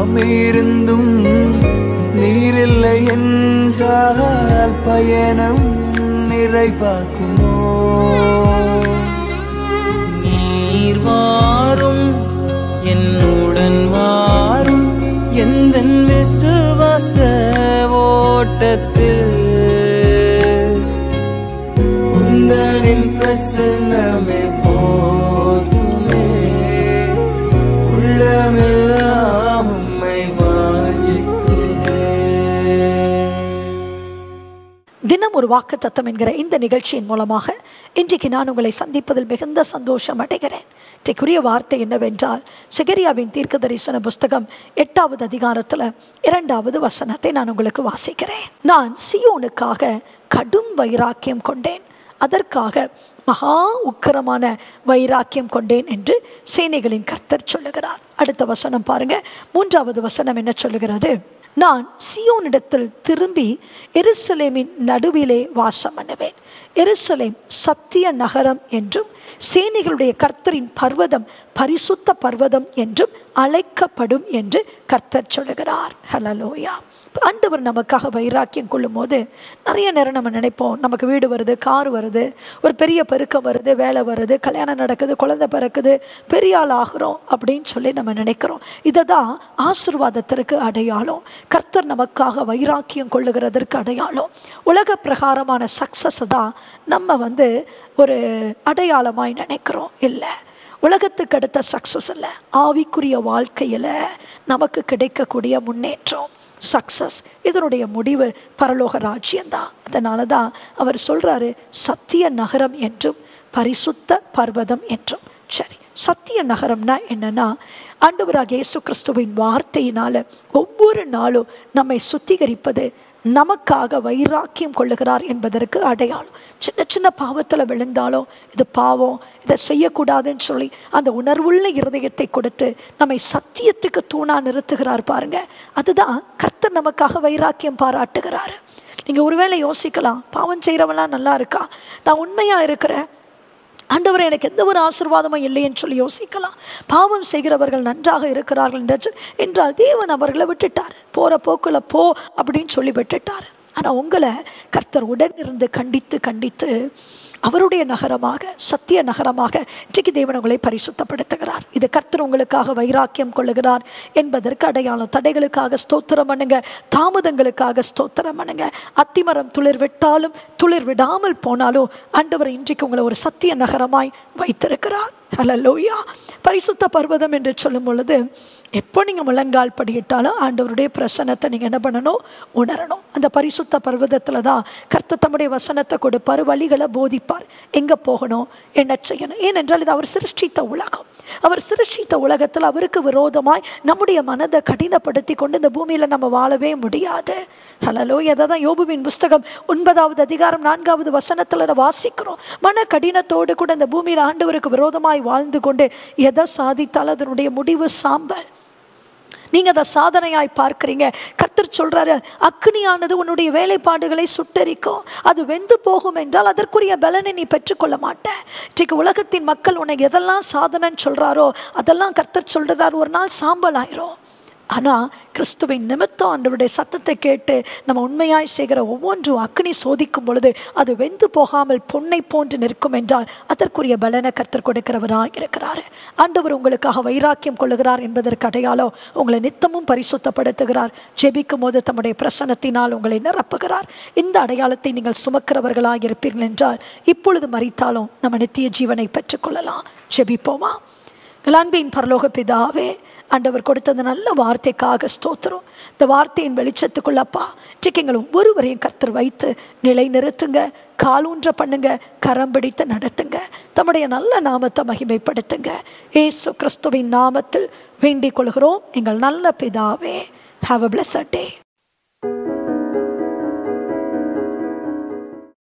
அமீர்ந்தும் நீரில்லை என்றால் பயணம் நிறைவாக்குமோ நீர் வாரும் என்னுடன் வாரும் எந்த விசுவாச ஓட்டத்தில் உந்தனின் பிரசன்னமே போதுமே உள்ளமெல்லாம் உம்மை வாஞ்சிக்கிறேன் தினம் ஒரு வாக்கு தத்தம் என்கிற இந்த நிகழ்ச்சியின் மூலமாக இன்றைக்கு நான் உங்களை சந்திப்பதில் மிகுந்த சந்தோஷம் அடைகிறேன் இன்றைக்குரிய வார்த்தை என்னவென்றால் சிகரியாவின் தீர்க்க தரிசன புஸ்தகம் எட்டாவது அதிகாரத்தில் இரண்டாவது வசனத்தை நான் உங்களுக்கு வாசிக்கிறேன் நான் சியோனுக்காக கடும் வைராக்கியம் கொண்டேன் அதற்காக மகா உக்கிரமான வைராக்கியம் கொண்டேன் என்று சேனைகளின் கர்த்தர் சொல்லுகிறார் அடுத்த வசனம் பாருங்க மூன்றாவது வசனம் என்ன சொல்லுகிறது நான் சியோனிடத்தில் திரும்பி எருசலேமின் நடுவிலே வாசம் பண்ணுவேன் எருசலேம் சத்திய நகரம் என்றும் சேனைகளுடைய கர்த்தரின் பர்வதம் பரிசுத்த பர்வதம் என்றும் அழைக்கப்படும் என்று கர்த்தர் சொல்லுகிறார் ஹலலோயா ஆண்டவர் நமக்காக வைராக்கியம் கொள்ளும் போது நிறைய நேரம் நம்ம நினைப்போம் நமக்கு வீடு வருது கார் வருது ஒரு பெரிய பெருக்கம் வருது வேலை வருது கல்யாணம் நடக்குது குழந்தை பிறக்குது பெரிய ஆள் ஆகிறோம் அப்படின்னு சொல்லி நம்ம நினைக்கிறோம் இதை தான் ஆசிர்வாதத்திற்கு அடையாளம் கர்த்தர் நமக்காக வைராக்கியம் கொள்ளுகிறதற்கு அடையாளம் உலக பிரகாரமான சக்ஸஸ் தான் நம்ம வந்து ஒரு அடையாளமாய் நினைக்கிறோம் இல்லை உலகத்துக்கு அடுத்த சக்ஸஸ் இல்லை ஆவிக்குரிய வாழ்க்கையில் நமக்கு கிடைக்கக்கூடிய முன்னேற்றம் சக்ஸஸ் இதனுடைய முடிவு பரலோக ராஜ்யம்தான் அதனால தான் அவர் சொல்கிறாரு சத்திய நகரம் என்றும் பரிசுத்த பர்வதம் என்றும் சரி சத்திய நகரம்னா என்னன்னா ஆண்டவராக இயேசு கிறிஸ்துவின் வார்த்தையினால ஒவ்வொரு நாளும் நம்மை சுத்திகரிப்பது நமக்காக வைராக்கியம் கொள்ளுகிறார் என்பதற்கு அடையாளம் சின்ன சின்ன பாவத்தில் விழுந்தாலும் இது பாவம் இதை செய்யக்கூடாதுன்னு சொல்லி அந்த உணர்வுள்ள இருதயத்தை கொடுத்து நம்மை சத்தியத்துக்கு தூணா நிறுத்துகிறார் பாருங்க அதுதான் கர்த்தர் நமக்காக வைராக்கியம் பாராட்டுகிறார் நீங்கள் ஒருவேளை யோசிக்கலாம் பாவம் செய்கிறவெல்லாம் நல்லா இருக்கா நான் உண்மையாக இருக்கிறேன் ஆண்டவர் எனக்கு எந்த ஒரு ஆசிர்வாதமும் இல்லைன்னு சொல்லி யோசிக்கலாம் பாவம் செய்கிறவர்கள் நன்றாக இருக்கிறார்கள் என்று என்றால் தேவன் அவர்களை விட்டுட்டார் போகிற போக்கில் போ அப்படின்னு சொல்லி விட்டுட்டார் ஆனால் உங்களை கர்த்தர் உடன் இருந்து கண்டித்து கண்டித்து அவருடைய நகரமாக சத்திய நகரமாக இன்றைக்கு தேவன் உங்களை பரிசுத்தப்படுத்துகிறார் இது கர்த்தர் உங்களுக்காக வைராக்கியம் கொள்ளுகிறார் என்பதற்கு அடையாளம் தடைகளுக்காக ஸ்தோத்திரம் பண்ணுங்க தாமதங்களுக்காக ஸ்தோத்திரம் பண்ணுங்க அத்திமரம் துளிர் விட்டாலும் துளிர் விடாமல் போனாலும் ஆண்டவர் இன்றைக்கு உங்களை ஒரு சத்திய நகரமாய் வைத்திருக்கிறார் ஹலலோயா பரிசுத்த பர்வதம் என்று சொல்லும் பொழுது எப்போ நீங்கள் முழங்கால் படியிட்டாலும் ஆண்டவருடைய பிரசனத்தை நீங்கள் என்ன பண்ணணும் உணரணும் அந்த பரிசுத்த பர்வதத்தில் தான் கர்த்தர் தம்முடைய வசனத்தை கொடுப்பார் வழிகளை போதிப்பார் எங்கே போகணும் என்ன செய்யணும் ஏனென்றால் இது அவர் சிருஷ்டித்த உலகம் அவர் சிருஷ்டித்த உலகத்தில் அவருக்கு விரோதமாய் நம்முடைய மனதை கடினப்படுத்தி கொண்டு இந்த பூமியில் நம்ம வாழவே முடியாது ஹலலோ எதை தான் யோபுவின் புஸ்தகம் ஒன்பதாவது அதிகாரம் நான்காவது வசனத்தில் வாசிக்கிறோம் மன கடினத்தோடு கூட இந்த பூமியில் ஆண்டவருக்கு விரோதமாய் வாழ்ந்து கொண்டு எதை சாதித்தாலும் அதனுடைய முடிவு சாம்பல் நீங்க அதை சாதனையாய் பார்க்கிறீங்க கர்த்தர் சொல்றாரு அக்னியானது உன்னுடைய வேலைப்பாடுகளை சுட்டரிக்கும் அது வெந்து போகும் என்றால் அதற்குரிய பலனை நீ பெற்றுக்கொள்ள மாட்ட இன்றைக்கு உலகத்தின் மக்கள் உனக்கு எதெல்லாம் சாதனைன்னு சொல்றாரோ அதெல்லாம் கர்த்தர் சொல்றாரு ஒரு நாள் சாம்பல் ஆயிரும் ஆனால் கிறிஸ்துவின் நிமித்தம் ஆண்டவருடைய சத்தத்தை கேட்டு நம்ம உண்மையாய் செய்கிற ஒவ்வொன்றும் அக்னி சோதிக்கும் பொழுது அது வெந்து போகாமல் பொன்னை போன்று நிற்கும் என்றால் அதற்குரிய பலனை கர்த்தர் கொடுக்கிறவராக இருக்கிறார் ஆண்டவர் உங்களுக்காக வைராக்கியம் கொள்ளுகிறார் என்பதற்கு அடையாளம் உங்களை நித்தமும் பரிசுத்தப்படுத்துகிறார் ஜெபிக்கும் போது தம்முடைய பிரசனத்தினால் உங்களை நிரப்புகிறார் இந்த அடையாளத்தை நீங்கள் சுமக்கிறவர்களாக இருப்பீர்கள் என்றால் இப்பொழுது மறித்தாலும் நம்ம நித்திய ஜீவனை பெற்றுக்கொள்ளலாம் ஜெபிப்போமா அன்பின் பரலோக பிதாவே ஆண்டவர் கொடுத்த அந்த நல்ல வார்த்தைக்காக ஸ்தோத்திரம் இந்த வார்த்தையின் வெளிச்சத்துக்குள்ளப்பா இன்றைக்கு எங்கள் ஒவ்வொருவரையும் கர்த்தர் வைத்து நிலை நிறுத்துங்க காலூன்ற பண்ணுங்க கரம் பிடித்து நடத்துங்க தம்முடைய நல்ல நாமத்தை மகிமைப்படுத்துங்க ஏசு கிறிஸ்துவின் நாமத்தில் வேண்டிக் கொள்கிறோம் எங்கள் நல்ல பிதாவே ஹாவ் அ பிளஸ் டே